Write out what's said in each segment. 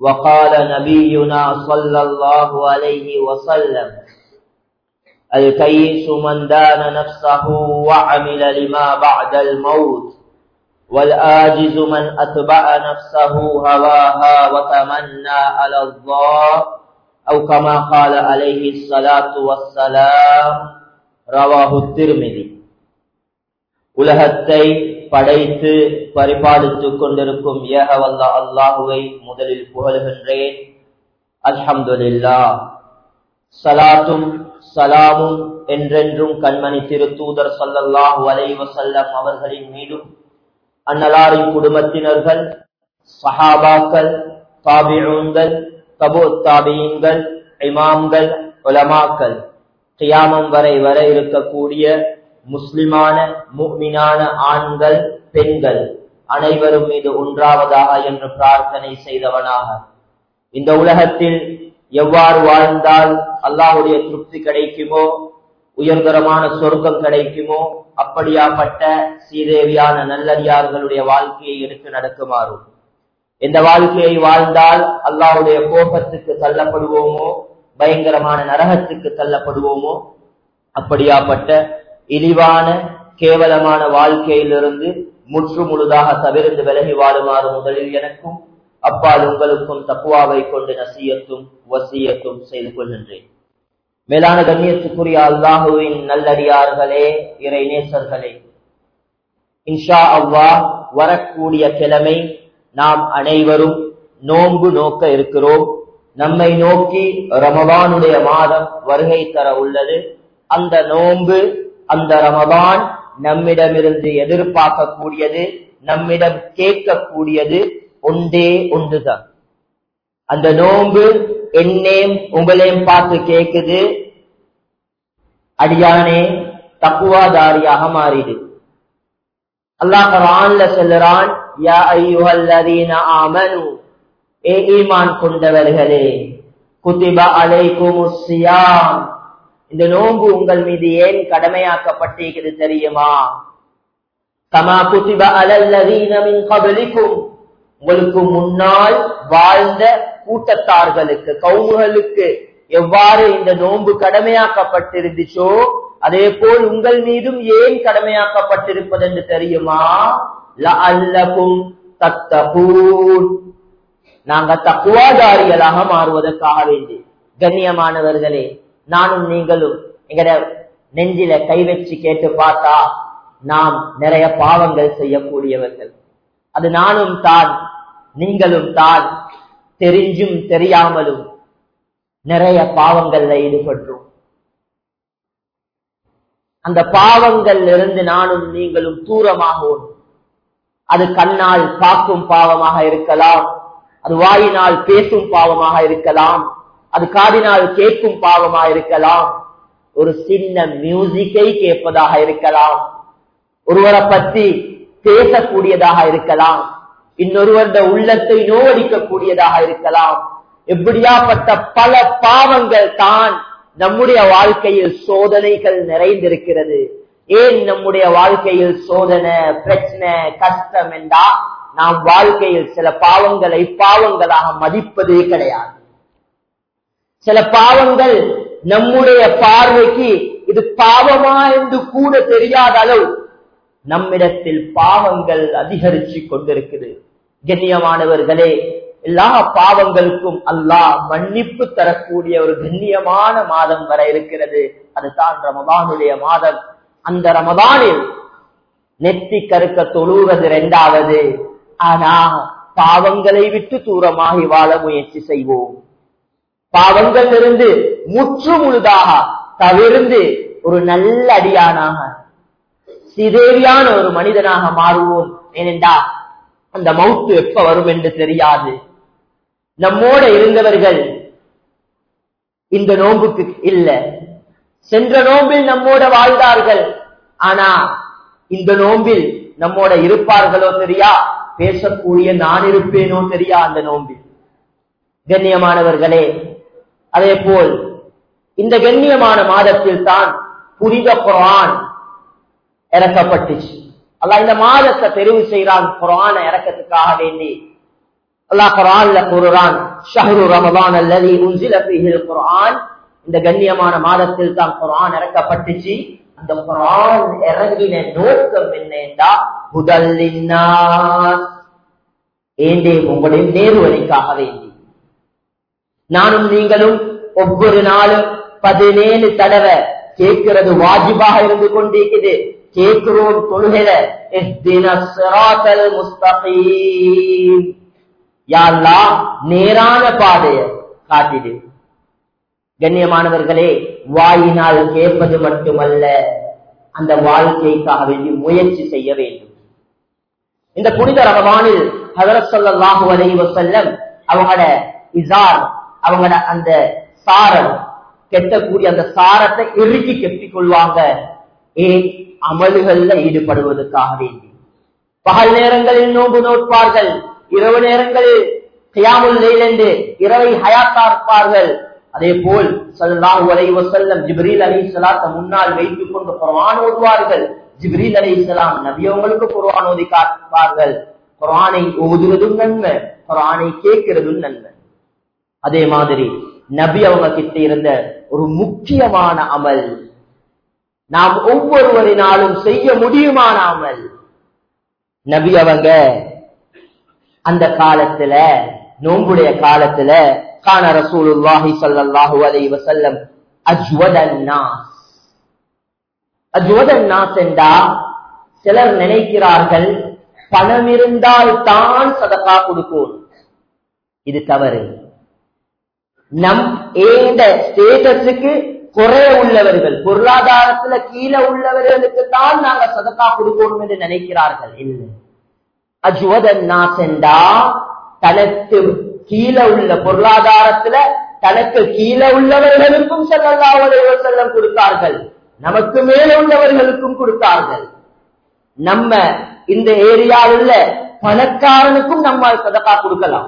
وقال نبينا صلى الله عليه وسلم الكيس من دان نفسه وعمل لما بعد الموت والآجز من أتبع نفسه هواها وتمنى على الله أو كما قال عليه الصلاة والسلام رواه الترمذي உலகத்தை படைத்து பரிபாலித்துக் கொண்டிருக்கும் ஏகவல்ல அல்லாஹுவை முதலில் புகழுகின்றேன் அல்ஹம்துலில்லா சலாத்தும் சலாமும் என்றென்றும் கண்மணி திருத்தூதர் சல்லல்லாஹு அலைஹி வஸல்லம் அவர்களின் மீதும் அன்னலாரின் குடும்பத்தினர்கள் சஹாபாக்கள் தாபிஊன்கள் தபு தாபியீன்கள் இமாம்கள் உலமாக்கள் கியாமம் வரை வர இருக்கக்கூடிய முஸ்லிமான முக்மினான ஆண்கள் பெண்கள் அனைவரும் மீது ஒன்றாவதாக என்று பிரார்த்தனை செய்தவனாக இந்த உலகத்தில் எவ்வாறு வாழ்ந்தால் அல்லாஹுடைய திருப்தி கிடைக்குமோ உயர்தரமான சொர்க்கம் கிடைக்குமோ அப்படியாப்பட்ட சீதேவியான நல்லடியார்களுடைய வாழ்க்கையை எடுத்து நடக்குமாறும் எந்த வாழ்க்கையை வாழ்ந்தால் அல்லாஹுடைய கோபத்துக்கு தள்ளப்படுவோமோ பயங்கரமான நரகத்துக்கு தள்ளப்படுவோமோ அப்படியாப்பட்ட இழிவான கேவலமான வாழ்க்கையிலிருந்து முற்று முழுதாக தவிர்த்து விலகி வாழுமாறு முதலில் எனக்கும் அப்பால் உங்களுக்கும் தப்புவாவை கொண்டு நசியத்தும் வசியத்தும் செய்து கொள்கின்றேன் மேலான கண்ணியத்துக்குரிய அல்லாஹுவின் நல்லடியார்களே இறை நேசர்களே இன்ஷா அவ்வா வரக்கூடிய கிழமை நாம் அனைவரும் நோன்பு நோக்க இருக்கிறோம் நம்மை நோக்கி ரமபானுடைய மாதம் வருகை தர உள்ளது அந்த நோன்பு அந்த ரமபான் நம்மிடமிருந்து எதிர்பார்க்கக்கூடியது நம்மிடம் கேட்கக்கூடியது ஒன்றே ஒன்றுதான் அந்த நோன்பு என்னையும் உங்களையும் பார்த்து கேக்குது அடியானே தக்குவாதாரியாக மாறிடு அல்லாஹ் குரான்ல சொல்லுறான் யா ஐயுஹல்லதீன ஆமனு ஏ ஈமான் கொண்டவர்களே குதிப அலைக்குமுஸ் ஸியாம் இந்த நோன்பு உங்கள் மீது ஏன் கடமையாக்கப்பட்டிருக்கிறது தெரியுமா கமா குதிப அலல்லதீன மின் கபலிக்கும் உங்களுக்கு முன்னால் வாழ்ந்த கூட்டத்தார்களுக்கு கவுமுகளுக்கு எவ்வாறு இந்த நோன்பு கடமையாக்கப்பட்டிருந்துச்சோ அதே போல் உங்கள் மீதும் ஏன் கடமையாக்கப்பட்டிருப்பது என்று தெரியுமா லஅல்லகும் தத்தகூன் நாங்க தக்குவாதாரிகளாக மாறுவதற்காக வேண்டி கண்ணியமானவர்களே நானும் நீங்களும் எங்கட நெஞ்சில கை வச்சு கேட்டு பார்த்தா நாம் நிறைய பாவங்கள் செய்யக்கூடியவர்கள் அது நானும் தான் நீங்களும் தான் தெரிஞ்சும் தெரியாமலும் நிறைய பாவங்கள்ல ஈடுபட்டோம் அந்த பாவங்கள் இருந்து நானும் நீங்களும் தூரமாகவும் அது கண்ணால் பார்க்கும் பாவமாக இருக்கலாம் அது வாயினால் பேசும் பாவமாக இருக்கலாம் அது காதினால் கேட்கும் பாவமாக இருக்கலாம் ஒரு சின்ன மியூசிக்கை கேட்பதாக இருக்கலாம் ஒருவரை பற்றி பேசக்கூடியதாக இருக்கலாம் இன்னொருவருடைய உள்ளத்தை நோவடிக்கக்கூடியதாக இருக்கலாம் எப்படியாப்பட்ட பல பாவங்கள் தான் நம்முடைய வாழ்க்கையில் சோதனைகள் நிறைந்திருக்கிறது ஏன் நம்முடைய வாழ்க்கையில் சோதனை பிரச்சனை கஷ்டம் என்றா நாம் வாழ்க்கையில் சில பாவங்களை பாவங்களாக மதிப்பதே கிடையாது சில பாவங்கள் நம்முடைய பார்வைக்கு இது பாவமா என்று கூட தெரியாத அளவு நம்மிடத்தில் பாவங்கள் அதிகரிச்சு கொண்டிருக்குது கண்ணியமானவர்களே எல்லா பாவங்களுக்கும் அல்லாஹ் மன்னிப்பு தரக்கூடிய ஒரு கண்ணியமான மாதம் வர இருக்கிறது அதுதான் ரமதானுடைய மாதம் அந்த ரமதானில் நெத்தி கருக்க தொழுவது இரண்டாவது ஆனா பாவங்களை விட்டு தூரமாகி வாழ முயற்சி செய்வோம் பாவங்கள் இருந்து முற்று முழுதாக தவிர்ந்து ஒரு நல்ல அடியானாக சிதேவியான ஒரு மனிதனாக மாறுவோம் ஏனென்றா அந்த மவுத்து எப்ப வரும் என்று தெரியாது நம்மோட இருந்தவர்கள் இந்த நோன்புக்கு இல்ல சென்ற நோம்பில் நம்மோட வாழ்ந்தார்கள் ஆனா இந்த நோம்பில் நம்மோட இருப்பார்களோ தெரியா பேசக்கூடிய நான் இருப்பேனோ தெரியா அந்த நோம்பில் கண்ணியமானவர்களே அதே போல் இந்த கண்ணியமான மாதத்தில் தான் புனித குரான் இறக்கப்பட்டுச்சு அல்லாஹ் இந்த மாதத்தை தெரிவு செய்யறான் குரான இறக்கத்துக்காக வேண்டி அல்லாஹ் குரான்ல கூறுறான் ஷஹ்ரு ரமதான் அல்லதி உன்சில ஃபீஹில் குர்ஆன் இந்த கண்ணியமான மாதத்தில் தான் குர்ஆன் இறக்கப்பட்டுச்சு அந்த குர்ஆன் இறங்கின நோக்கம் என்னன்னா ஹுதல்லின்னாஸ் ஏண்டே உங்களுடைய நேர்வழிக்காக வேண்டி நானும் நீங்களும் ஒவ்வொரு நாளும் பதினேழு தடவை கேட்கிறது வாஜிபாக இருந்து கொண்டிருக்குது கேட்கிறோம் தொழுகிற முஸ்தகீம் யாழ்லா நேரான பாதைய காட்டிடு கண்ணியமானவர்களே வாயினால் கேட்பது மட்டுமல்ல அந்த வாழ்க்கைக்காக வேண்டி முயற்சி செய்ய வேண்டும் இந்த புனித ரமவானில் ஹதரத் ஸல்லல்லாஹு அலைஹி வஸல்லம் அவங்களோட இசார் அவங்களோட அந்த சாரம் கெட்டக்கூடிய அந்த சாரத்தை இறுக்கி கெட்டிக் கொள்வாங்க ஏன் அமல்கள்ல ஈடுபடுவதற்காக வேண்டி பகல் நேரங்களில் நோன்பு நோட்பார்கள் இரவு நேரங்களில் கியாமுல் லைல் என்று இரவை ஹயாத்தார்ப்பார்கள் அதே போல் ஸல்லல்லாஹு அலைஹி வஸல்லம் ஜிப்ரீல் அலைஹிஸ்ஸலாத்தை முன்னால் வைத்துக் கொண்டு குர்ஆன் ஓதுவார்கள் ஜிப்ரீல் அலைஹிஸ்ஸலாம் நபி அவங்களுக்கு குர்ஆன் ஓதி காட்டுவார்கள் குர்ஆனை ஓதுவதும் நன்மை குர்ஆனை கேட்கிறதும் நன்மை அதே மாதிரி நபி அவங்க கிட்ட இருந்த ஒரு முக்கியமான அமல் நாம் ஒவ்வொருவரினாலும் செய்ய முடியுமான அமல் நபி அவங்க அந்த காலத்துல நோன்புடைய காலத்துல கான ரசூலுல்லாஹி ஸல்லல்லாஹு அலைஹி வஸல்லம் அஜ்வதன் நாஸ் அஜ்வதன் நாஸ் என்றா சிலர் நினைக்கிறார்கள் பணம் இருந்தால் தான் சதகா கொடுக்கணும் இது தவறு நம் ஏந்த ஸ்டேட்டஸுக்கு குறைய உள்ளவர்கள் பொருளாதாரத்துல கீழே உள்ளவர்களுக்கு தான் நாங்க சதக்கா கொடுக்கணும் என்று நினைக்கிறார்கள் இல்லை அஜுவதன் நாசெண்டா தனக்கு கீழே உள்ள பொருளாதாரத்துல தனக்கு கீழே உள்ளவர்களுக்கும் செல்லல்லாவதையோ செல்லம் கொடுத்தார்கள் நமக்கு மேல உள்ளவர்களுக்கும் கொடுத்தார்கள் நம்ம இந்த ஏரியாவில் உள்ள பணக்காரனுக்கும் நம்மால் சதக்கா கொடுக்கலாம்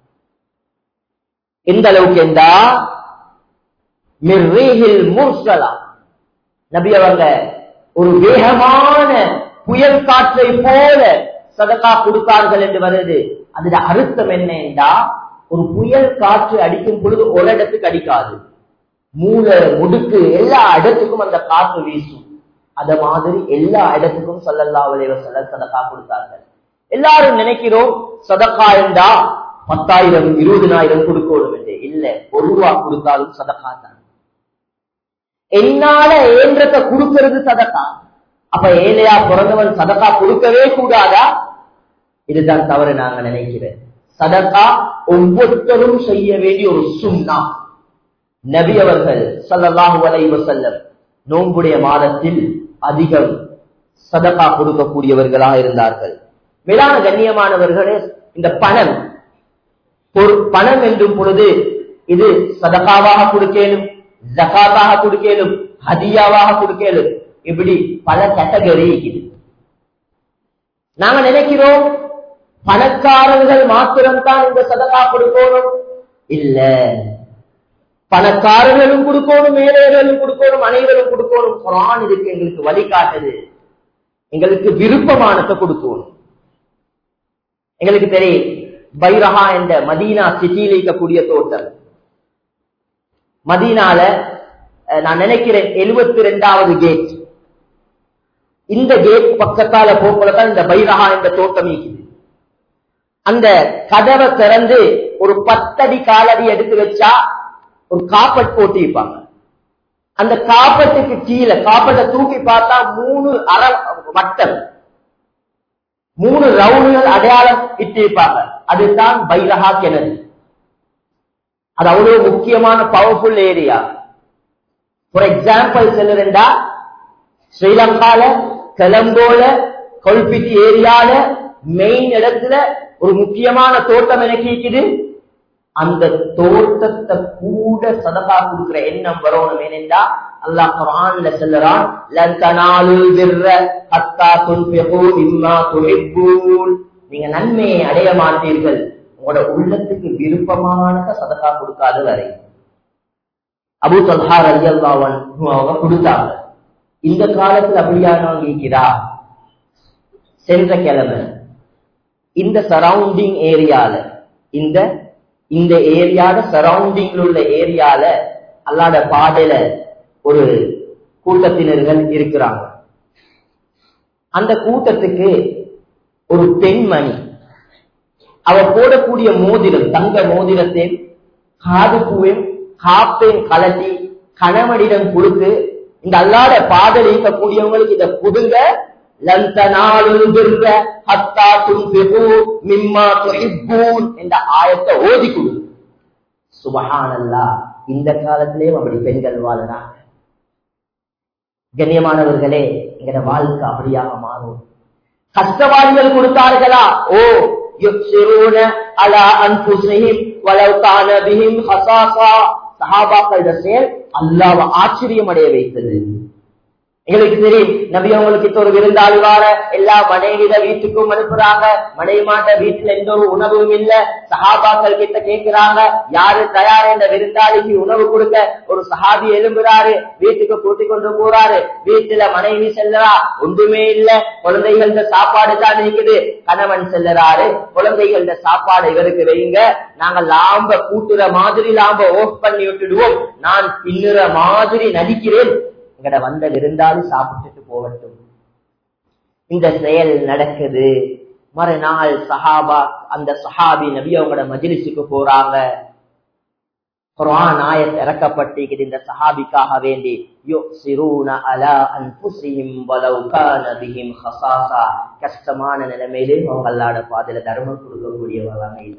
எந்த அளவுக்கு என்றா மிர்ரீஹில் முர்சலா நபி அவங்க ஒரு வேகமான புயல் காற்றை போல சதக்கா கொடுத்தார்கள் என்று வருது அதுல அர்த்தம் என்ன என்றா ஒரு புயல் காற்று அடிக்கும் பொழுது ஒரு இடத்துக்கு அடிக்காது மூளை முடுக்கு எல்லா இடத்துக்கும் அந்த காற்று வீசும் அத மாதிரி எல்லா இடத்துக்கும் சல்லல்லா வலைவ செல்ல சதக்கா கொடுத்தார்கள் எல்லாரும் நினைக்கிறோம் சதக்கா என்றா பத்தாயிரம் இருபதினாயிரம் கொடுக்கணும் என்று இல்ல ஒரு ரூபா கொடுத்தாலும் சதக்கா தான் என்னால ஏன்றத்தை கொடுக்கிறது சதக்கா அப்ப ஏழையா பிறந்தவன் சதக்கா கொடுக்கவே கூடாதா இதுதான் தவறு நாங்க நினைக்கிறேன் சதக்கா ஒவ்வொருத்தரும் செய்ய வேண்டிய ஒரு சுண்ணா நபி அவர்கள் சல்லல்லாஹு அலைஹி வஸல்லம் நோன்புடைய மாதத்தில் அதிகம் சதக்கா கொடுக்கக்கூடியவர்களாக இருந்தார்கள் மேலான கண்ணியமானவர்களே இந்த பணம் ஒரு பணம் என்றும் பொழுது இது சதகாவாக கொடுக்கலும் ஜகாத்தாக கொடுக்கலும் ஹதியாவாக கொடுக்கலும் இப்படி பல கேட்டகரி இருக்குது நாங்க நினைக்கிறோம் பணக்காரர்கள் மாத்திரம்தான் இந்த சதகா கொடுக்கணும் இல்ல பணக்காரர்களும் கொடுக்கணும் ஏழைகளும் கொடுக்கணும் அனைவரும் கொடுக்கணும் குரான் இதுக்கு எங்களுக்கு வழிகாட்டுது எங்களுக்கு விருப்பமானத்தை கொடுக்கணும் எங்களுக்கு தெரியும் பைரஹா என்ற மதீனா சிட்டியில் இருக்கக்கூடிய தோட்டம் மதீனால நான் நினைக்கிறேன் எழுபத்தி ரெண்டாவது கேட் இந்த கேட் பக்கத்தால போக்குலதான் இந்த பைரஹா என்ற தோட்டம் இருக்குது அந்த கதவை திறந்து ஒரு பத்தடி காலடி எடுத்து வச்சா ஒரு காப்பட் போட்டு வைப்பாங்க அந்த காப்பட்டுக்கு கீழே காப்பட்டை தூக்கி பார்த்தா மூணு அற வட்டம் மூணு ரவுண்டுகள் அடையாளம் இட்டிருப்பாங்க அதுதான் பைரஹா கிணறு அது அவ்வளவு முக்கியமான பவர்ஃபுல் ஏரியா ஃபார் எக்ஸாம்பிள் சொல்லுறா ஸ்ரீலங்கால கொலம்போல கொல்பிட்டி ஏரியால மெயின் இடத்துல ஒரு முக்கியமான தோட்டம் எனக்கு இருக்குது அந்த தோட்டத்தை கூட சதகா கொடுக்கிற எண்ணம் வரணும் ஏனென்றா அல்லாஹ் குர்ஆன்ல சொல்லுறான் லன் தனாலுல் பிர்ர ஹத்தா துன்ஃபிகு மிம்மா துஹிப்பூன் நீங்க நன்மையை அடைய மாட்டீர்கள் உங்களோட உள்ளத்துக்கு விருப்பமானத சதகா கொடுக்காத வரை அபு தல்ஹா ரலியல்லாஹு அன்ஹு அவங்க கொடுத்தாங்க இந்த காலத்துல அப்படியானவங்க இருக்கிறா சென்ற கிழமை இந்த சரௌண்டிங் ஏரியால இந்த இந்த ஏரியால சரௌண்டிங்ல உள்ள ஏரியால அல்லாத பாதையில ஒரு கூட்டத்தினர்கள் இருக்கிறாங்க அந்த கூட்டத்துக்கு ஒரு பெண்மணி அவ போடக்கூடிய மோதிரம் தங்க மோதிரத்தை காது பூவையும் காப்பையும் கலட்டி கணவனிடம் கொடுத்து இந்த அல்லாத பாதல் இருக்கக்கூடியவங்களுக்கு இதை புதுங்க என்ற ஆயத்தை ஓதி கொடு சுபஹானல்லா இந்த காலத்திலேயும் அப்படி பெண்கள் வாழறாங்க கண்ணியமானவர்களே எங்கட வாழ்க்கை அப்படியாக மாறும் கஷ்டவாதிகள் கொடுத்தார்களா ஓ யுக்சிரூன அலா அன்புசிஹிம் வலவ் கான பிஹிம் ஹசாசா சஹாபாக்களோட செயல் அல்லாஹ் ஆச்சரியம் அடைய வைத்தது எங்களுக்கு தெரியும் நபி அவங்களுக்கு ஒரு விருந்தாளி வார எல்லா மனைவிட வீட்டுக்கும் அனுப்புறாங்க மனைவி மாட்ட வீட்டுல எந்த ஒரு உணவும் இல்ல சஹாபாக்கள் கிட்ட கேட்கிறாங்க யாரு தயார் என்ற விருந்தாளிக்கு உணவு கொடுக்க ஒரு சஹாபி எழும்புறாரு வீட்டுக்கு கூட்டிக் கொண்டு போறாரு வீட்டுல மனைவி செல்லுறா ஒன்றுமே இல்ல குழந்தைகள சாப்பாடு தான் இருக்குது கணவன் செல்லுறாரு குழந்தைகள சாப்பாடு இவருக்கு வைங்க நாங்க லாம்ப கூட்டுற மாதிரி லாம்ப ஓஃப் பண்ணி விட்டுடுவோம் நான் பின்னுற மாதிரி நடிக்கிறேன் எங்கட வந்த விருந்தாலும் சாப்பிட்டுட்டு போகட்டும் இந்த செயல் நடக்குது மறுநாள் சஹாபா அந்த சஹாபி நபி அவங்களோட மஜிலிசுக்கு போறாங்க குர்ஆன் ஆயத் இறக்கப்பட்டிருக்குது இந்த சஹாபிக்காக வேண்டி யுக்சிரூன அலா அன்ஃபுஸிஹிம் வலவ் கான பிஹிம் ஹஸாஸா கஷ்டமான நிலைமையிலே அவங்க அல்லாஹ்வுடைய பாதையில தர்மம் கொடுக்கக்கூடியவங்க இல்ல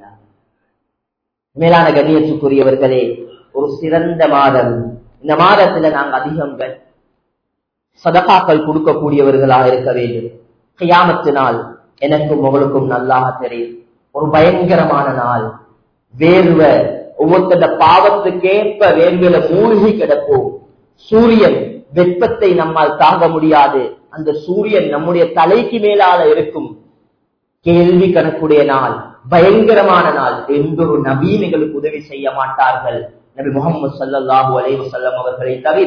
மேலான கண்ணியத்துக்குரியவர்களே ஒரு சிறந்த மாதம் இந்த மாதத்துல நாங்க அதிகங்கள் சதகாக்கள் கொடுக்கக்கூடியவர்களாக இருக்க வேண்டும் கியாமத்து நாள் எனக்கும் உங்களுக்கும் நல்லாக தெரியும் ஒரு பயங்கரமான நாள் வேர்வை ஒவ்வொருத்தட பாவத்துக்கேற்ப வேர்வையில மூழ்கி கிடப்போம் சூரியன் வெப்பத்தை நம்மால் தாங்க முடியாது அந்த சூரியன் நம்முடைய தலைக்கு மேலால இருக்கும் கேள்வி கணக்குடைய நாள் பயங்கரமான நாள் எந்த ஒரு நபீன் எங்களுக்கு உதவி செய்ய மாட்டார்கள் நபி முகமது சல்லாஹூ அலைவசல்லம் அவர்களை தவிர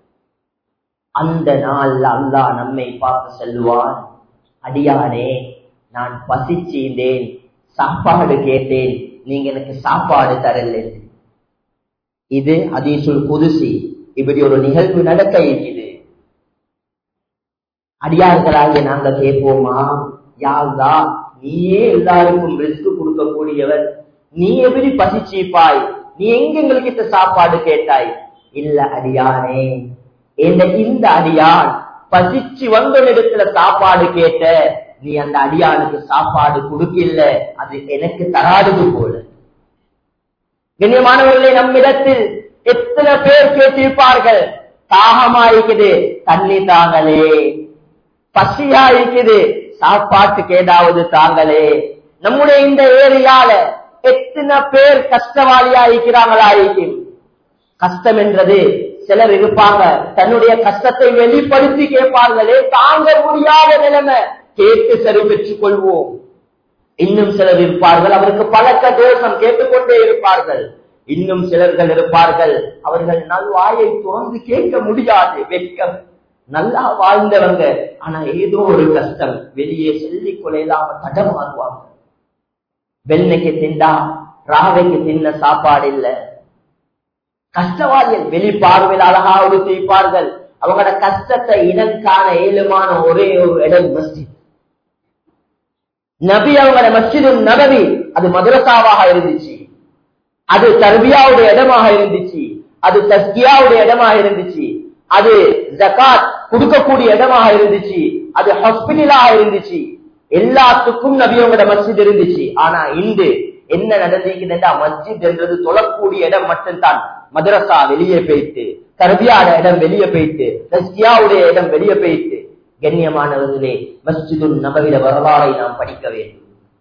அந்த நாள்ல அல்லாஹ் நம்மை பார்த்து செல்வான் அடியானே நான் பசிச்சீந்தேன் சாப்பாடு கேட்டேன் நீங்க எனக்கு சாப்பாடு தரல இது அதீசுல் புதுசி இப்படி ஒரு நிகழ்வு நடக்க இருக்குது அடியார்களாகிய நாங்க கேட்போமா யாழ்தா நீயே எல்லாருக்கும் ரிஸ்க் கொடுக்கக்கூடியவர் நீ எப்படி பசிச்சீப்பாய் நீ எங்க எங்ககிட்ட சாப்பாடு கேட்டாய் இல்ல அடியானே இந்த அடியான் பசிச்சு வந்த இடத்துல சாப்பாடு கேட்ட நீ அந்த அடியானுக்கு சாப்பாடு கொடுக்கல அது எனக்கு தராதது போல கண்ணியமானவர்களே நம்மிடத்தில் எத்தனை பேர் கேட்டிருப்பார்கள் தாகமா இருக்குது தண்ணி தாங்களே பசியா இருக்குது சாப்பாட்டுக்கு ஏதாவது தாங்களே நம்முடைய இந்த ஏரியால எத்தனை பேர் கஷ்டவாளியா இருக்கிறாங்களா இருக்கும் கஷ்டம் என்றது சிலர் இருப்பாங்க தன்னுடைய கஷ்டத்தை வெளிப்படுத்தி கேட்பார்களே தாங்க முடியாத நிலைமை கேட்டு சரி பெற்றுக் கொள்வோம் இன்னும் சிலர் இருப்பார்கள் அவருக்கு பழக்க தோஷம் கேட்டுக்கொண்டே இருப்பார்கள் இன்னும் சிலர்கள் இருப்பார்கள் அவர்கள் நல்வாயை துறந்து கேட்க முடியாது வெட்கம் நல்லா வாழ்ந்தவங்க ஆனா ஏதோ ஒரு கஷ்டம் வெளியே சொல்லிக் கொள்ளையிலாம தடமாறுவாங்க வெண்ணைக்கு திண்டா ராவைக்கு தின்ன சாப்பாடு இல்ல கஷ்டவாதிகள் வெளி பார்வையில் அழகா உடுத்திப்பார்கள் அவங்களோட கஷ்டத்தை இனக்கான ஏழுமான ஒரே ஒரு இடம் மஸ்ஜித் நபி அவங்களோட மஸ்ஜிது நபவி அது மதுரசாவாக இருந்துச்சு அது தர்பியாவுடைய இடமாக இருந்துச்சு அது தஸ்கியாவுடைய இடமாக இருந்துச்சு அது ஜகாத் கொடுக்கக்கூடிய இடமாக இருந்துச்சு அது ஹாஸ்பிட்டலாக இருந்துச்சு எல்லாத்துக்கும் நபியவங்களோட மஸ்ஜித் இருந்துச்சு ஆனா இன்று என்ன நடந்திருக்குதுன்னா மஸ்ஜித் என்றது தொழக்கூடிய இடம் மட்டும்தான் மதரசா வெளியே போயிட்டு கர்பியாட இடம் வெளியே போயிட்டு தஸ்கியாவுடைய இடம் வெளியே போயிட்டு கண்ணியமானவர்களே மஸ்ஜிது நபவில வரலாறை நாம் படிக்க வேண்டும்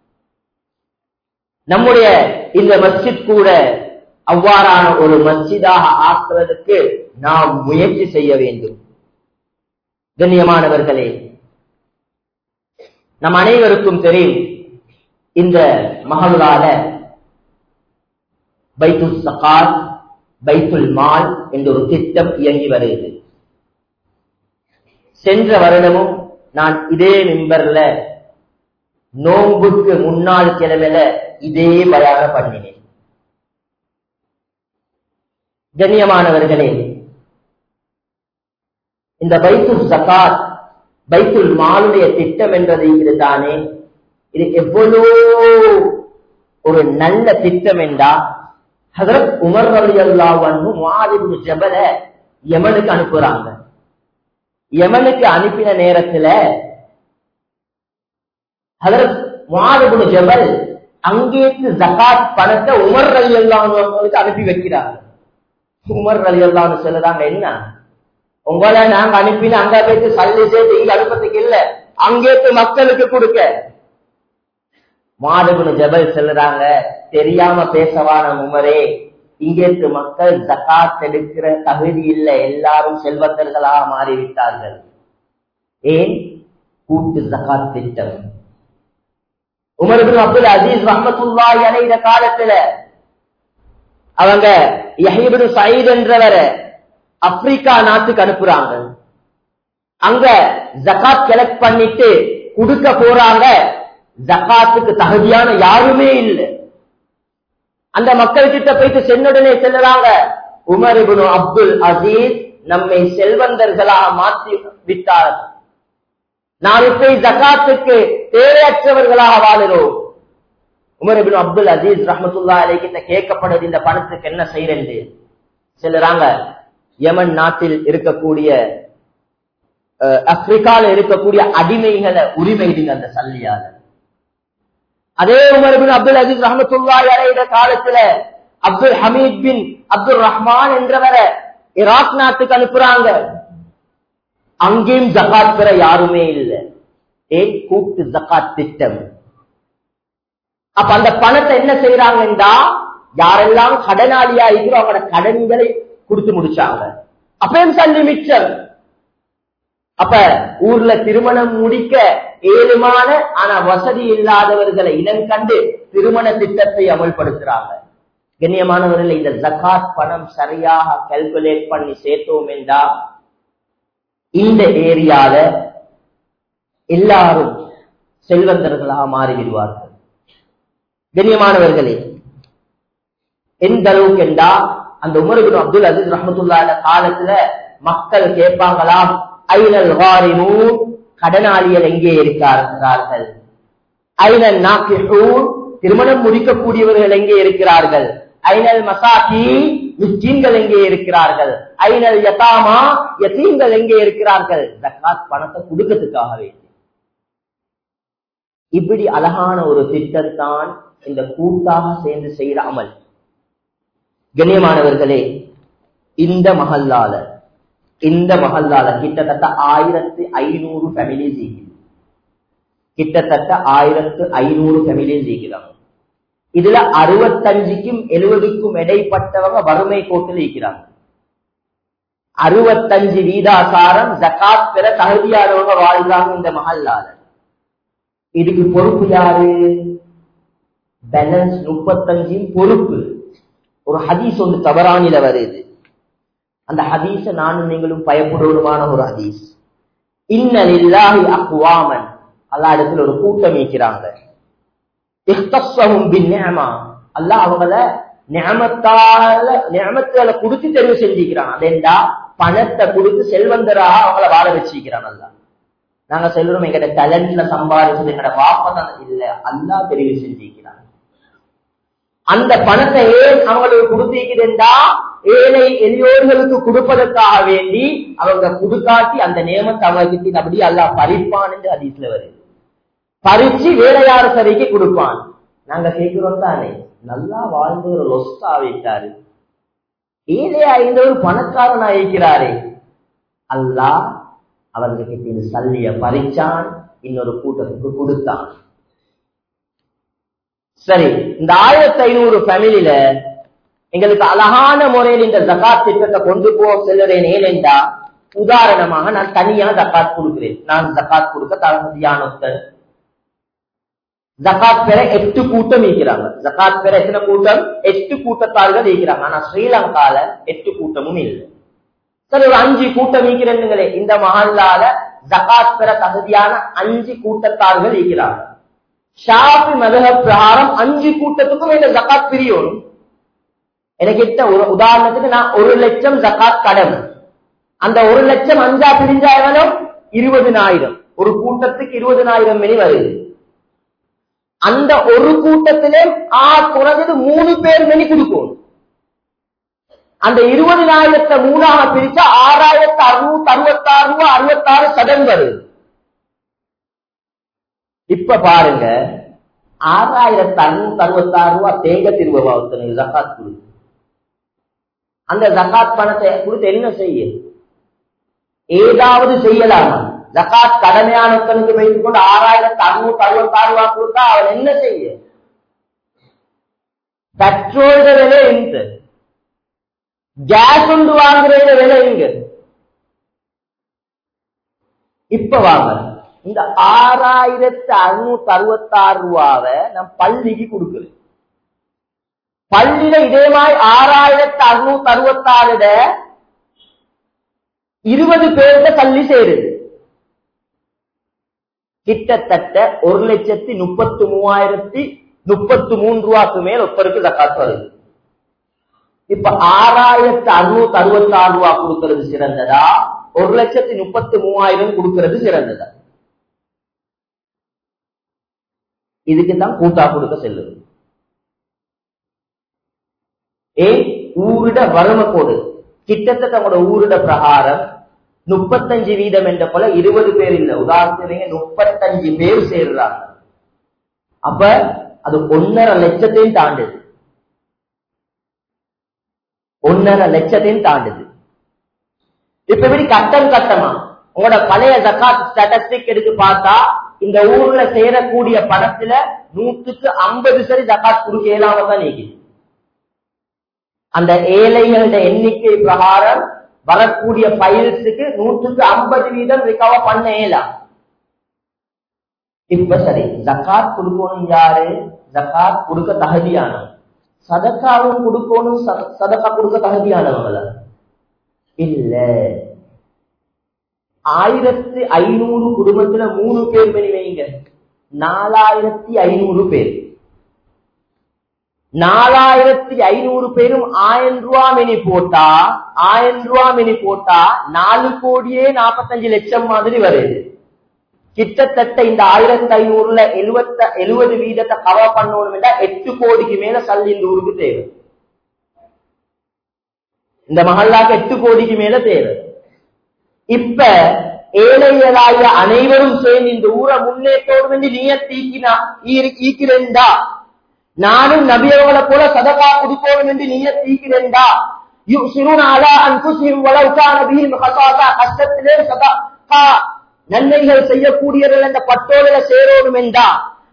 நம்முடைய இந்த மஸ்ஜித் கூட அவ்வாறான ஒரு மஸ்ஜிதாக ஆக்குவதற்கு நாம் முயற்சி செய்ய வேண்டும் கண்ணியமானவர்களே நம் அனைவருக்கும் தெரியும் இந்த மகளால பைத்துல் சகாத் பைத்துல் மால் என்ற ஒரு திட்டம் இயங்கி வருகிறது சென்ற வருடமும் நான் இதே மெம்பர்ல நோன்புக்கு முன்னாள் கிழமையில இதே பயாக பண்ணினேன் கண்ணியமானவர்களே இந்த பைத்துல் ஜகாத் பைத்துல் மாலுடைய திட்டம் என்றது இதுதானே இது எவ்வளோ ஒரு நல்ல திட்டம் என்றா ஹசரத் உமர் அலி அல்லாஹு மாதிபு ஜபல யமனுக்கு அனுப்புறாங்க யமனுக்கு அனுப்பின நேரத்துல ஹசரத் மாதிபு ஜபல் அங்கேத்து ஜகாத் பணத்தை உமர் அலி அல்லாஹுக்கு அனுப்பி வைக்கிறாங்க உமர் அலி அல்லான்னு சொல்லுறாங்க என்ன உங்களை நாங்க அனுப்பின அங்க போயிட்டு சல்லி சேர்த்து இங்க அனுப்பத்துக்கு இல்ல அங்கேத்து மக்களுக்கு கொடுக்க மாடுபுனு ஜபல் செல்லுறாங்க தெரியாம பேசவான உமரே இங்கேத்து மக்கள் ஜகாத் எடுக்கிற தகுதி இல்லை எல்லாரும் செல்வந்தர்களாக மாறிவிட்டார்கள் ஏன் கூட்டு ஜகாத் திட்டம் உமர்பின் அப்துல் அசீஸ் ரஹமத்துல்லாஹி அலைஹி காலத்துல அவங்க யஹீபின் சயீத் என்றவரை ஆப்பிரிக்கா நாட்டுக்கு அனுப்புறாங்க அங்க ஜகாத் கலெக்ட் பண்ணிட்டு கொடுக்க போறாங்க ஜகாத்துக்கு தகுதியான யாருமே இல்லை அந்த மக்கள் கிட்ட போயிட்டு சென்னுடனே செல்லுறாங்க உமர் இப்னு அப்துல் அசீஸ் நம்மை செல்வந்தர்களாக மாற்றி விட்டார் நாம் இப்ப ஜகாத்துக்கு தேவையற்றவர்களாக வாழுறோம் உமர் இப்னு அப்துல் அசீஸ் ரஹமத்துல்லா அலை கிட்ட கேட்கப்படுது இந்த பணத்துக்கு என்ன செய்யறது சொல்லுறாங்க யமன் நாட்டில் இருக்கக்கூடிய ஆப்பிரிக்கால இருக்கக்கூடிய அடிமைகளை உரிமைடுங்க அந்த சல்லியால அதே உமர் பின் அப்துல் அசீஸ் ரஹமத்துல்லாஹி அலைஹி காலத்துல Abdul Hamid bin Abdul Rahman என்றவரை ஈராக் நாட்டுக்கு அனுப்புறாங்க அங்கேயும் ஜகாத் பெற யாருமே இல்லை ஏன் கூட்டு ஜகாத் திட்டம் அப்ப அந்த பணத்தை என்ன செய்யறாங்கன்றா யாரெல்லாம் கடனாளியா இருக்கிறோம் அவங்களோட கடன்களை கொடுத்து முடிச்சாங்க அப்பயும் சல்லி மிச்சம் அப்ப ஊர்ல திருமணம் முடிக்க ஏழுமான ஆனா வசதி இல்லாதவர்களை இனம் கண்டு திருமண திட்டத்தை அமல்படுத்துறாங்க கண்ணியமானவர்கள் இந்த ஜகாத் பணம் சரியாக கால்குலேட் பண்ணி சேர்த்தோம் என்றா இந்த ஏரியால எல்லாரும் செல்வந்தர்களாக மாறிவிடுவார்கள் கண்ணியமானவர்களே எந்த அளவுக்கு என்றா அந்த உமருபின் அப்துல் அசீஸ் ரஹமத்துல்லா காலத்துல மக்கள் கேட்பாங்களாம் ஐநல் வாரினூன் கடனாளிகள் எங்கே இருக்கிறார்கள் ஐநல் நாக்கிஹூன் திருமணம் முடிக்கக்கூடியவர்கள் எங்கே இருக்கிறார்கள் ஐநல் மசாக்கி மிஸ்கீன்கள் எங்கே இருக்கிறார்கள் ஐநல் யதாமா யத்தீன்கள் எங்கே இருக்கிறார்கள் ஜக்காத் பணத்தை கொடுக்கறதுக்காக வேண்டி இப்படி அழகான ஒரு திட்டத்தான் இந்த கூட்டாக சேர்ந்து செய்யற அமல் கண்ணியமானவர்களே இந்த மஹல்லால இந்த மஹல்லால கிட்டத்தட்ட ஆயிரத்து ஐநூறு ஃபேமிலிஸ் இருக்குது கிட்டத்தட்ட ஆயிரத்து ஐநூறு ஃபேமிலிஸ் இருக்கிறாங்க இதுல அறுபத்தஞ்சுக்கும் எழுபதுக்கும் இடைப்பட்டவங்க வறுமை கோட்டில் இருக்கிறாங்க அறுபத்தஞ்சு வீதாசாரம் ஜக்காத் பெற தகுதியானவங்க வாழ்றாங்க இந்த மஹல்லால இதுக்கு பொறுப்பு யாரு பேலன்ஸ் முப்பத்தஞ்சின் பொறுப்பு ஒரு ஹதீஸ் ஒன்று தவறானில வருது அந்த ஹதீஸ நானும் நீங்களும் பயப்படுவதுமான ஒரு ஹதீஸ் இன்னலில்லாஹி அக்வாமன் அல்லா இடத்துல ஒரு கூட்டம் இருக்கிறாங்க அல்லாஹ் அவங்கள நியமத்தால நியமத்தால கொடுத்து தெரிவு செஞ்சுக்கிறான் அதேண்டா பணத்தை கொடுத்து செல்வந்தராக அவங்கள வாழ வச்சிருக்கிறான் அல்லா நாங்க சொல்றோம் எங்கட டேலண்ட்ல சம்பாதிச்சது எங்கட வாப்பதான் இல்ல அல்லா தெரிவு செஞ்சிருக்கிறான் அந்த பணத்தை ஏன் அவங்களுக்கு கொடுத்திருக்கிறா ஏழை எளியோர்களுக்கு கொடுப்பதற்காக வேண்டி அவங்க குடுக்காட்டி அந்த நியமத்தை அவங்களுக்கு அப்படி அல்லா பறிப்பான் என்று அதிசல வருது பறிச்சு வேலையார சரிக்கு கொடுப்பான் நாங்க கேட்கிறோம் தானே நல்லா வாழ்ந்து ஒரு லொஸ்டா வைத்தாரு ஏழையா இருந்தவர் பணக்காரன் ஆயிருக்கிறாரே அல்லா அவர்களுக்கு இந்த சல்லிய பறிச்சான் இன்னொரு கூட்டத்துக்கு கொடுத்தான் சரி இந்த ஆயிரத்தி ஐநூறு ஃபேமிலியில எங்களுக்கு அழகான முறையில் இந்த ஜக்காத் திட்டத்தை கொண்டு போக செல்லுறேன் ஏனென்றா உதாரணமாக நான் தனியா ஜக்காத் கொடுக்கிறேன் நான் ஜக்காத் கொடுக்க தகுதியானொத்தர் ஜக்காத் பெற எட்டு கூட்டம் இருக்கிறாங்க ஜக்காத் பெற எத்தனை கூட்டம் எட்டு கூட்டத்தார்கள் இருக்கிறாங்க ஆனா ஸ்ரீலங்கால எட்டு கூட்டமும் இல்லை சரி ஒரு அஞ்சு கூட்டம் இருக்கிறேன்னுங்களே இந்த மஹல்லால ஜக்காத் பெற தகுதியான அஞ்சு கூட்டத்தார்கள் இருக்கிறாங்க ஷாஃபி மதக பிரகாரம் அஞ்சு கூட்டத்துக்கும் இந்த ஜக்காத் பிரியணும் எனக்கு கிட்ட ஒரு உதாரணத்துக்கு நான் ஒரு லட்சம் ஜக்காத் கடன் அந்த ஒரு லட்சம் அஞ்சா பிரிஞ்சா எவ்வளோ இருபதினாயிரம் ஒரு கூட்டத்துக்கு இருபதினாயிரம் மணி வருது அந்த ஒரு கூட்டத்திலே ஆ குறைஞ்சது மூணு பேர் மணி கொடுக்கும் அந்த இருபதினாயிரத்தை மூணாக பிரிச்சா ஆறாயிரத்தி அறுநூத்தி அறுபத்தாறு ரூபா அறுபத்தாறு சடன் வருது இப்ப பாருங்க ஆறாயிரத்தி அறுநூத்தி அறுபத்தாறு ரூபா தேங்க திருவா ஒருத்தனுக்கு ஜக்காத் கொடுத்து அந்த ஜக்காத் பணத்தை கொடுத்து என்ன செய்ய ஏதாவது செய்யலாமா ஜக்காத் கடமையானவனுக்கு வைத்துக் கொண்டு ஆறாயிரத்தி அறுநூத்தி அறுபத்தாறு ரூபா கொடுத்தா அவன் என்ன செய்ய பெட்ரோல் விலை எங்க கேஸ் ஒன்று வாங்குற விலை எங்க இப்ப வாங்க இந்த ஆறாயிரத்தி அறுநூத்தி அறுபத்தாறு ரூபாவை நான் பள்ளிக்கு கொடுக்குறேன் பள்ளியில இதே மாதிரி ஆறாயிரத்தி அறுநூத்தி அறுபத்தாறுட இருபது பேர்கிட்ட தள்ளி சேருது கிட்டத்தட்ட ஒரு லட்சத்தி முப்பத்தி மூவாயிரத்தி முப்பத்தி மூணு ரூபாய்க்கு மேல் ஒருத்தருக்கு ஜக்காத்து வருது இப்ப ஆறாயிரத்தி அறுநூத்தி அறுபத்தி ஆறு ரூபா கொடுக்கிறது சிறந்ததா ஒரு லட்சத்தி முப்பத்தி மூவாயிரம் கொடுக்கிறது சிறந்ததா இதுக்கு தான் கூட்டா கொடுக்க செல்லுது ஏன் ஊரிட வறுமை கோடு கிட்டத்தட்ட உங்களோட ஊரிட பிரகாரம் முப்பத்தஞ்சு வீதம் என்ற போல இருபது பேர் இல்ல உதாரணத்துக்கு முப்பத்தஞ்சு பேர் சேர்றாங்க அப்ப அது ஒன்னரை லட்சத்தையும் தாண்டுது ஒன்னரை லட்சத்தையும் தாண்டுது இப்ப எப்படி கட்டம் கட்டமா உங்களோட பழைய ஜக்காத் ஸ்டாட்டிஸ்டிக் எடுத்து பார்த்தா இந்த ஊர்ல சேரக்கூடிய பணத்துல நூற்றுக்கு ஐம்பது சரி ஜக்காத் கொடுக்க இயலாம தான் நீக்குது அந்த ஏழைகளோட எண்ணிக்கை பிரகாரம் வரக்கூடிய பயில்ஸுக்கு நூற்றுக்கு ஐம்பது வீதம் ரிகவர் பண்ண இயலாம் இப்ப சரி ஜக்காத் கொடுக்கணும் யாரு ஜக்காத் கொடுக்க தகுதியானவங்க சதக்காவும் கொடுக்கணும் சதக்கா கொடுக்க தகுதியானவங்கள இல்ல ஆயிரத்தி ஐநூறு குடும்பத்துல மூணு பேர் மணி வைங்க நாலாயிரத்தி ஐநூறு பேர் நாலாயிரத்தி ஐநூறு பேரும் ஆயிரம் ரூபா மினி போட்டா ஆயிரம் ரூபா மினி போட்டா நாலு கோடியே நாற்பத்தஞ்சு லட்சம் மாதிரி வருது கிட்டத்தட்ட இந்த ஆயிரத்தி ஐநூறுல எழுபத்த எழுபது வீதத்தை கவர் பண்ணணும் எட்டு கோடிக்கு மேல சல்லி இந்த ஊருக்கு தேவை இந்த மகல்லாக்கு எட்டு கோடிக்கு மேல தேவை இப்ப ஏழைகளாய அனைவரும் சேர்ந்து இந்த ஊரை முன்னேற்றோடு வேண்டி நீய தீக்கினா ஈக்கிறேன்டா நானும் நபியவங்களை போல சதகா குடிக்கணும் என்று நீய தீக்கிறேன்டா கஷ்டத்திலே சதகா நன்மைகள் செய்யக்கூடியவர்கள் என்ற பட்டோல சேரோடும் என்றா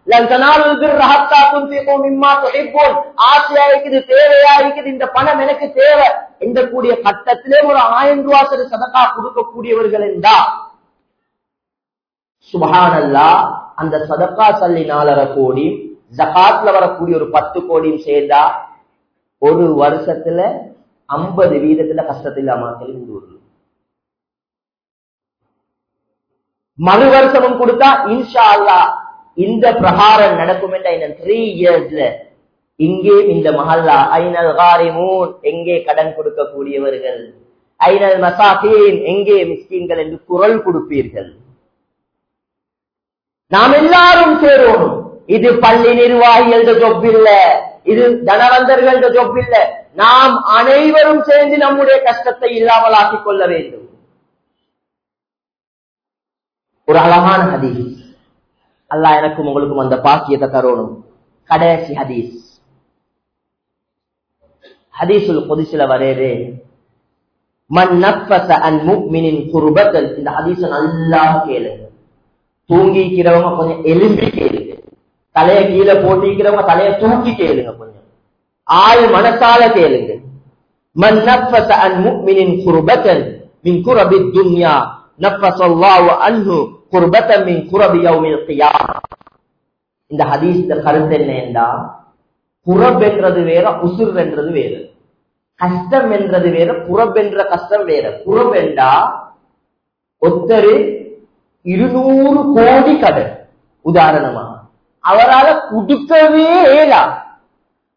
ஆசையா இருக்குது தேவையா இருக்குது இந்த பணம் எனக்கு தேவை என்ற கூடிய கட்டத்திலே ஒரு ஆயிரம் ரூபா சரி சதக்கா கொடுக்கக்கூடியவர்கள் என்றா சுபஹானல்லா அந்த சதக்கா சல்லி நாலரை கோடி ஜகாத்ல வரக்கூடிய ஒரு பத்து கோடியும் சேர்ந்தா ஒரு வருஷத்துல ஐம்பது வீதத்துல கஷ்டத்தில் மக்கள் இந்த ஊர்ல மறு வருஷமும் கொடுத்தா இன்ஷா அல்லா இந்த பிரகாரம் நடக்கும் என்ற இந்த த்ரீ இயர்ஸ்ல இங்கே இந்த மஹல்லா ஐநல் காரிமூன் எங்கே கடன் கொடுக்கக்கூடியவர்கள் ஐநல் மசாஃபீன் எங்கே மிஸ்கீன்கள் என்று குரல் கொடுப்பீர்கள் நாம் எல்லாரும் சேரோம் இது பள்ளி நிர்வாகிகள ஜொப் இல்ல இது தனவந்தர்கள ஜொப் இல்ல நாம் அனைவரும் சேர்ந்து நம்முடைய கஷ்டத்தை இல்லாமல் ஆக்கிக் கொள்ள வேண்டும் ஒரு அழகான ஹதீஸ் அல்லா எனக்கும் உங்களுக்கும் அந்த பாக்கியத்தை தரணும் கடைசி ஹதீஸ் ஹதீசுல் பொதுசில வரேது மன் நஃபஸ அன் முஃமினின் குர்பத்தல் இந்த ஹதீஸ நல்லா கேளுங்க தூங்கிக்கிறவங்க கொஞ்சம் எலும்பி கேளுங்க தலைய கீழே போட்டிக்கிறவங்க தலைய தூக்கி கேளுங்க கொஞ்சம் ஆள் மனசால கேளுங்க மன் நஃபஸ அன் முஃமினின் குர்பத்தல் மின் குரபி துன்யா நஃபஸ அல்லாஹு அன்ஹு குர்பத்தன் மின் குரபி யௌமில் கியாமா இந்த ஹதீஸ் கருத்து என்னன்னா புறப் என்றது வேற உசுர் என்றது வேறு கஷ்டம் என்றது வேற புறப் என்ற கஷ்டம் வேற புறப் என்றா ஒத்தரு இருநூறு கோடி கடன் உதாரணமா அவரால் குடுக்கவே இயலா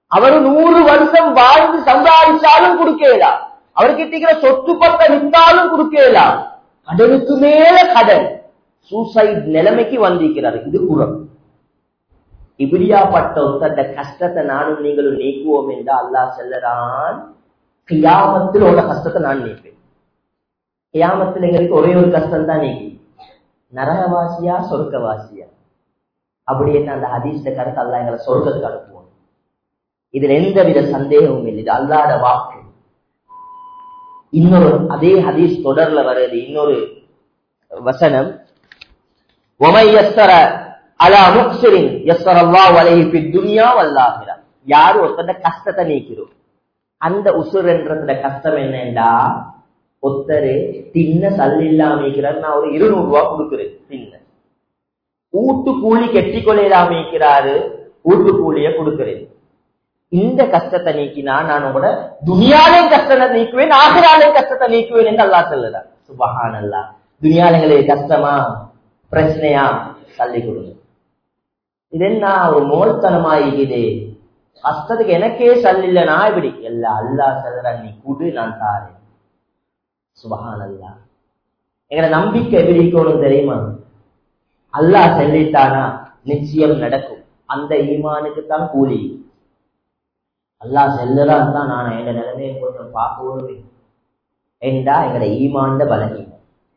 அவரு நூறு வருஷம் வாழ்ந்து சம்பாதிச்சாலும் கொடுக்கலாம் அவர்கிட்ட இருக்கிற சொத்து பத்த வித்தாலும் கொடுக்கலாம் கடனுக்கு மேல கடன் சூசைட் நிலைமைக்கு வந்திருக்கிறார் இது குரம் இப்படியாப்பட்ட ஒருத்தட்ட கஷ்டத்தை நானும் நீங்களும் நீக்குவோம் என்று அல்லாஹ் செல்லறான் கியாமத்தில் உள்ள கஷ்டத்தை நான் நீப்பேன் கியாமத்தில் எங்களுக்கு ஒரே ஒரு கஷ்டம் தான் நீக்கி நரகவாசியா சொர்க்கவாசியா அப்படி என்ன அந்த ஹதீஸ்ல கருத்து அல்லா எங்களை சொர்க்கத்துக்கு அனுப்புவோம் இதுல எந்தவித சந்தேகமும் இல்லை இது அல்லாத வாக்கு இன்னொரு அதே ஹதீஸ் தொடர்ல வருது இன்னொரு வசனம் ஒமையஸ்தர அலா முக்சிரின் எஸ்வர அல்லாஹ் அலைஹி ஃபி துன்யா வல் ஆகிரா யார் ஒருத்தட கஷ்டத்தை நீக்கிறோம் அந்த உசுர்ன்றதுல கஷ்டம் என்னண்டா ஒருத்தரு தின்ன சல் இல்லாம இருக்கிறார் நான் ஒரு இருநூறு ரூபாய் கொடுக்குறேன் தின்ன ஊட்டு கூலி கெட்டிக்கொள்ளையிலாம இருக்கிறாரு ஊட்டு கூலிய கொடுக்கிறேன் இந்த கஷ்டத்தை நீக்கினா நான் கூட துனியாலையும் கஷ்டத்தை நீக்குவேன் ஆகிராலையும் கஷ்டத்தை நீக்குவேன் என்று அல்லா சொல்லுறார் சுபஹான் அல்லா துனியாலங்களுக்கு கஷ்டமா பிரச்சனையா தள்ளி கொடுங்க இது என்ன ஒரு மோல்தனமா இருக்குது கஷ்டத்துக்கு எனக்கே சல் இல்ல நான் இப்படி எல்லா அல்லா சொல்ற நீ குடு நான் தாரேன் சுபஹான் அல்லா எங்கட நம்பிக்கை எப்படி இருக்கணும் தெரியுமா அல்லாஹ் சொல்லிட்டானா நிச்சயம் நடக்கும் அந்த ஈமானுக்கு தான் கூலி அல்லாஹ் செல்லதான் தான் நான் எங்க நிலைமையை கொஞ்சம் பார்க்கவும் என்றா எங்கட ஈமாண்ட பலகீனம்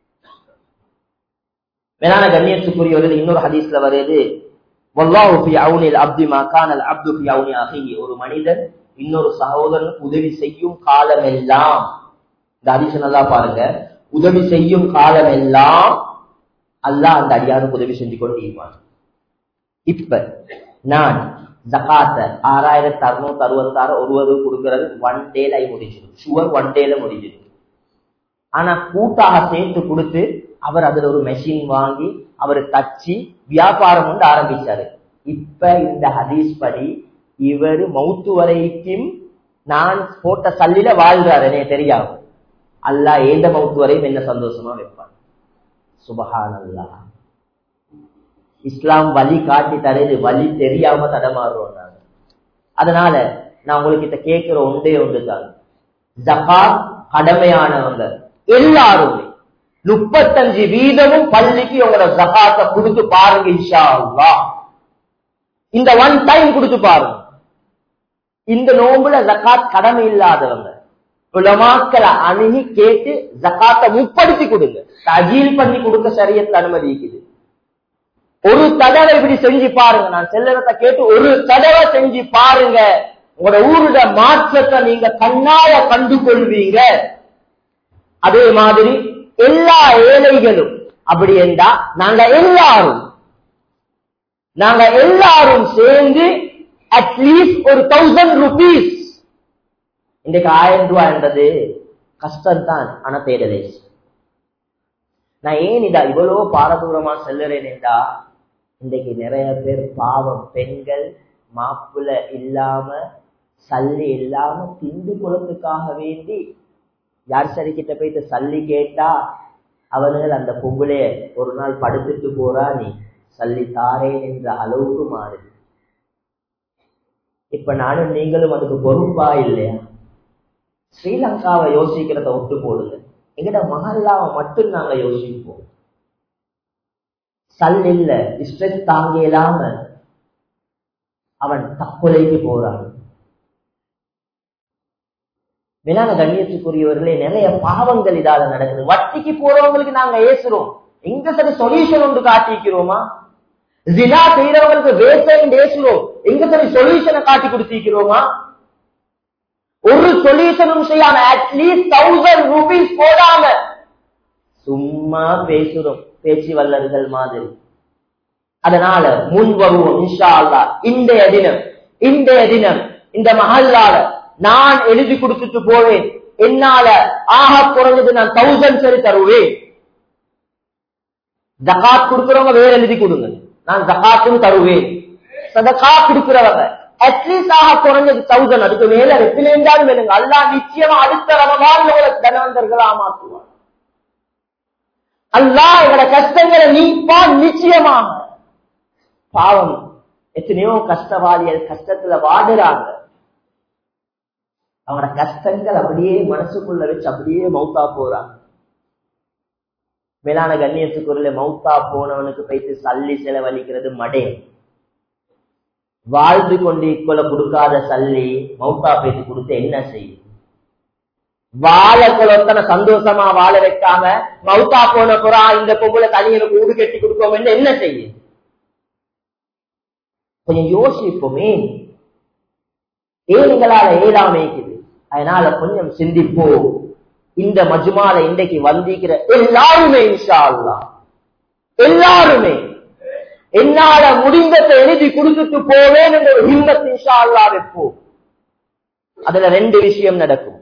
மேலான கண்ணியத்துக்குரியவர்கள் இன்னொரு ஹதீஸ்ல வருது வல்லாஹு ஃபி அவுனில் அப்தி மா கானல் அப்து ஃபி அவுனி அஹிஹி ஒரு மனிதன் இன்னொரு சகோதரனுக்கு உதவி செய்யும் காலமெல்லாம் இந்த ஹதீஸ் நல்லா பாருங்க உதவி செய்யும் காலமெல்லாம் அல்லாஹ் அந்த அடியானுக்கு உதவி செஞ்சு கொண்டு இருப்பான் இப்ப நான் ஜகாத்த ஆறாயிரத்தி அறுநூத்தி அறுபத்தி ஆறு ஒருவது கொடுக்கறது ஒன் டேல முடிஞ்சிடும் ஷுவர் ஒன் டேல முடிஞ்சிடும் ஆனா கூட்டாக சேர்த்து கொடுத்து அவர் அதுல ஒரு மெஷின் வாங்கி அவர் தச்சு வியாபாரம் வந்து ஆரம்பிச்சாரு இப்ப இந்த ஹதீஸ் படி இவர் மவுத்து வரைக்கும் நான் போட்ட சல்லில வாழ்றாரு எனக்கு தெரியாது அல்லா ஏந்த மவுத்து வரையும் என்ன சந்தோஷமா வைப்பான் சுபஹான் அல்லா இஸ்லாம் வழி காட்டி தருது வழி தெரியாம தடமாறுவோம் நாங்க அதனால நான் உங்களுக்கு கேட்கிற ஒன்றே ஒன்று தான் ஜகாத் கடமையானவங்க எல்லாருமே முப்பத்தஞ்சு வீதமும் பள்ளிக்கு உங்களோட ஜகாத்த கொடுத்து பாருங்க இஷா அல்லா இந்த ஒன் டைம் கொடுத்து பாருங்க இந்த நோம்புல ஜகாத் கடமை இல்லாதவங்க உலமாக்களை அணுகி கேட்டு ஜகாத்தை முப்படுத்தி கொடுங்க தஜீல் பண்ணி கொடுக்க சரியத்தை அனுமதிக்குது ஒரு தடவை இப்படி செஞ்சு பாருங்க நான் செல்லறத கேட்டு ஒரு தடவை செஞ்சு பாருங்க உங்களோட ஊரோட மாற்றத்தை நீங்க கண்ணால கண்டு கொள்வீங்க அதே மாதிரி எல்லா ஏழைகளும் அப்படி என்றா நாங்க எல்லாரும் நாங்க எல்லாரும் சேர்ந்து அட்லீஸ்ட் ஒரு தௌசண்ட் ருபீஸ் இன்றைக்கு ஆயிரம் ரூபாய் என்றது கஷ்டம் தான் ஆனா தேடலே நான் ஏன் இதா இவ்வளவு பாரதூரமா செல்லுறேன் என்றா இன்றைக்கு நிறைய பேர் பாவம் பெண்கள் மாப்பிள்ள இல்லாம சல்லி இல்லாம திண்டு குலத்துக்காக வேண்டி யார் சரி கிட்ட போயிட்டு சல்லி கேட்டா அவர்கள் அந்த பொம்பளைய ஒரு நாள் படுத்துட்டு போறா நீ சல்லி தாரேன் என்ற அளவுக்கு மாறுது இப்ப நானும் நீங்களும் அதுக்கு பொறுப்பா இல்லையா ஸ்ரீலங்காவை யோசிக்கிறத விட்டு போடுங்க எங்கட மகல்லாவை மட்டும் நாங்க யோசிப்போம் சல் இல்ல ஸ்ட்ரெஸ் தாங்க இல்லாம அவன் தற்கொலைக்கு போறான் மேலான கண்ணியத்துக்குரியவர்களே நிறைய பாவங்கள் இதால நடக்குது வட்டிக்கு போறவங்களுக்கு நாங்க ஏசுறோம் எங்க சரி சொல்யூஷன் ஒன்று காட்டிக்கிறோமா ஜினா செய்யறவங்களுக்கு வேசன் ஏசுறோம் எங்க சரி சொல்யூஷனை காட்டி கொடுத்திருக்கிறோமா ஒரு சொல்யூஷனும் செய்யாம அட்லீஸ்ட் தௌசண்ட் ருபீஸ் போடாம சும்மா பேசுறோம் பேச்சு வல்லர்கள் மாதிரி அதனால முன் வருவோம் இன்ஷா அல்லா இன்றைய தினம் இன்றைய தினம் இந்த மஹல்லால நான் எழுதி கொடுத்துட்டு போவேன் என்னால ஆக குறைஞ்சது நான் தௌசண்ட் சரி தருவேன் ஜகாத் கொடுக்கிறவங்க வேற எழுதி கொடுங்க நான் ஜகாத்தும் தருவேன் சதகா கொடுக்கிறவங்க அட்லீஸ்ட் ஆக குறைஞ்சது தௌசண்ட் அதுக்கு மேல எத்தனை இருந்தாலும் வேணுங்க அல்லா நிச்சயமா அடுத்த ரமதான் உங்களுக்கு தனவந்தர்களா மாற்றுவான் அல்லா எங்களோட கஷ்டங்களை நீப்பான் நிச்சயமாக பாவம் எத்தனையோ கஷ்டவாதிகள் கஷ்டத்துல வாடுறாங்க அவங்களோட கஷ்டங்கள் அப்படியே மனசுக்குள்ள வச்சு அப்படியே மௌத்தா போறாங்க மேலான கண்ணியத்துக்குரிய மௌத்தா போனவனுக்கு போயிட்டு சல்லி செலவழிக்கிறது மடே வாழ்ந்து கொண்டு இக்கொள்ள கொடுக்காத சல்லி மௌத்தா போயிட்டு கொடுத்து என்ன செய்யும் வாழ குலத்தனை சந்தோஷமா வாழ வைக்காம மௌத்தா போன புறா இந்த பொம்பளை தனியனுக்கு ஊடு கட்டி கொடுக்கோம் என்ன செய்யும் கொஞ்சம் யோசிப்போமே ஏழுங்களால ஏழாம இருக்குது அதனால கொஞ்சம் சிந்திப்போம் இந்த மஜுமால இன்றைக்கு வந்திக்கிற எல்லாருமே இன்ஷா அல்லா எல்லாருமே என்னால முடிந்ததை எழுதி கொடுத்துட்டு போவேன் என்ற ஒரு ஹிம்மத் இன்ஷா அல்லா வைப்போம் அதுல ரெண்டு விஷயம் நடக்கும்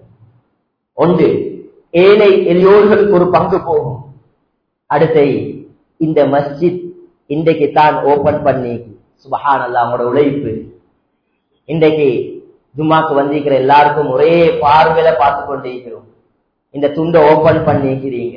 ஒன்று ஏழை எளியோர்களுக்கு ஒரு பங்கு போகும் அடுத்தை இந்த மஸ்ஜித் இன்றைக்கு தான் ஓபன் பண்ணி சுபஹான் அல்லா அவங்களோட உழைப்பு இன்றைக்கு ஜும்மாக்கு வந்திருக்கிற எல்லாருக்கும் ஒரே பார்வையில பார்த்து கொண்டிருக்கிறோம் இந்த துண்டை ஓபன் பண்ணிக்கிறீங்க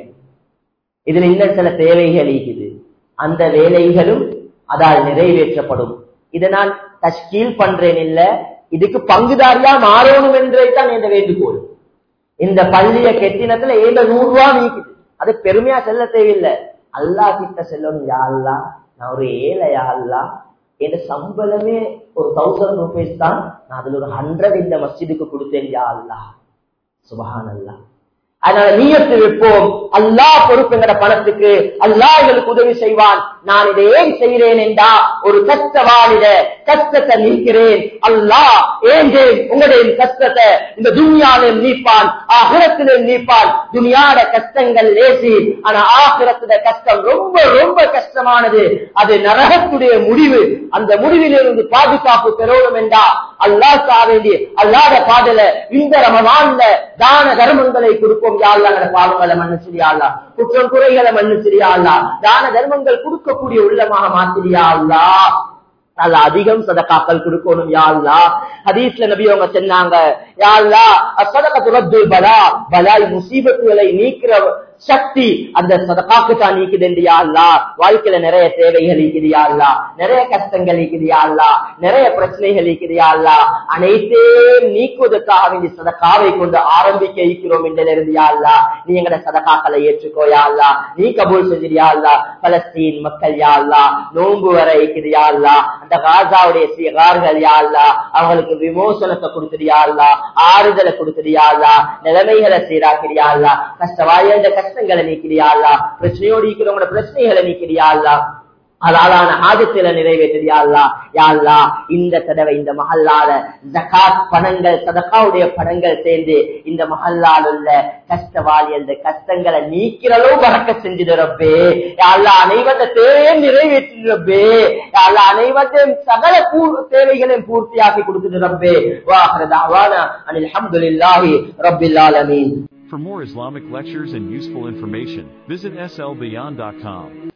இதுல இன்னும் சில தேவைகள் இருக்குது அந்த வேலைகளும் அதால் நிறைவேற்றப்படும் இதை நான் தஷ்கீல் பண்றேன் இல்ல இதுக்கு பங்குதாரியா மாறணும் என்றே தான் என்ற வேண்டுகோள் இந்த பள்ளிய கெட்டினத்துல ஏழு நூறு ரூபா நீக்குது அது பெருமையா செல்ல தேவையில்லை அல்லா கிட்ட செல்லணும் யாழ்லா நான் ஒரு ஏழை யாழ்லா என் சம்பளமே ஒரு தௌசண்ட் ருபீஸ் தான் நான் அதுல ஒரு ஹண்ட்ரட் இந்த மஸ்ஜிதுக்கு கொடுத்தேன் யா அல்லா சுபஹான் அல்லா அதனால நீயத்து வைப்போம் அல்லா பொறுப்புங்கிற பணத்துக்கு அல்லா எங்களுக்கு உதவி செய்வான் நான் இதை ஏன் செய்கிறேன் என்றா ஒரு கஷ்டவாளிட கஷ்டத்தை நீக்கிறேன் அல்லா ஏஞ்சேன் உங்களுடைய கஷ்டத்தை இந்த துனியாவில் நீப்பான் ஆகிரத்திலே நீப்பான் துனியாட கஷ்டங்கள் லேசி ஆனா ஆகிரத்துல கஷ்டம் ரொம்ப ரொம்ப கஷ்டமானது அது நரகத்துடைய முடிவு அந்த முடிவிலிருந்து பாதுகாப்பு பெறணும் என்றா அல்லா சாவேண்டி அல்லாத பாடல இந்த ரமவான்ல தான தர்மங்களை கொடுப்போம் யாழ்லாங்கிற பாவங்களை மன்னிச்சிரியாள்லா குற்றம் குறைகளை மன்னிச்சிரியாள்லா தான தர்மங்கள் கொடுக்கக்கூடிய உள்ளமாக மாத்திரியாள்லா நல்ல அதிகம் சதக்காக்கள் கொடுக்கணும் யாழ்லா ஹதீஸ்ல நபி அவங்க சொன்னாங்க யாழ்லா சதக்க துரத்து பலா பலாய் முசீபத்துகளை நீக்கிற சக்தி அந்த சதக்காக்கு தான் நீக்குது யாழ்லா வாழ்க்கையில நிறைய தேவைகள் இருக்குதியாள்லா நிறைய கஷ்டங்கள் இருக்குதியாள்லா நிறைய பிரச்சனைகள் இருக்குதியாள்லா அனைத்தையும் நீக்குவதற்காக வேண்டிய சதக்காவை கொண்டு ஆரம்பிக்க இருக்கிறோம் என்றிருந்து யாழ்லா நீ எங்கட சதக்காக்களை ஏற்றுக்கோ யாழ்லா நீ கபூல் செஞ்சிரியாள்லா பலஸ்தீன் மக்கள் யாழ்லா நோன்பு வர இருக்குதியாள்லா அந்த காசாவுடைய சிகார்கள் யாழ்லா அவங்களுக்கு விமோசனத்தை கொடுத்துறியாள்லா ஆறுதலை கொடுத்துறியாள்லா நிலைமைகளை சீராக்கிறியாள்லா கஷ்டவாய இந்த கஷ்டங்களை நீக்கிறியாள்லா பிரச்சனையோடு இருக்கிறவங்களோட பிரச்சனைகளை நீக்கிறியாள்லா அலாலான ஆஜத்தில நிறைவேற்றியாள்லா யாழ்லா இந்த தடவை இந்த மஹல்லால ஜகாத் பணங்கள் சதகாவுடைய பணங்கள் சேர்ந்து இந்த மஹல்லால் உள்ள கஷ்டவாளி அந்த கஷ்டங்களை நீக்கிறளவு பறக்க செஞ்சிடுறப்பே யாழ்லா அனைவத்த தேவையும் நிறைவேற்றிடுறப்பே யாழ்லா அனைவத்தையும் சகல தேவைகளையும் பூர்த்தியாக்கி கொடுத்துடுறப்பே வாஹரதாவான அனில் அஹமதுல்லாஹி ரப்பில் ஆலமீன் For more Islamic lectures and useful information, visit slbeyond.com.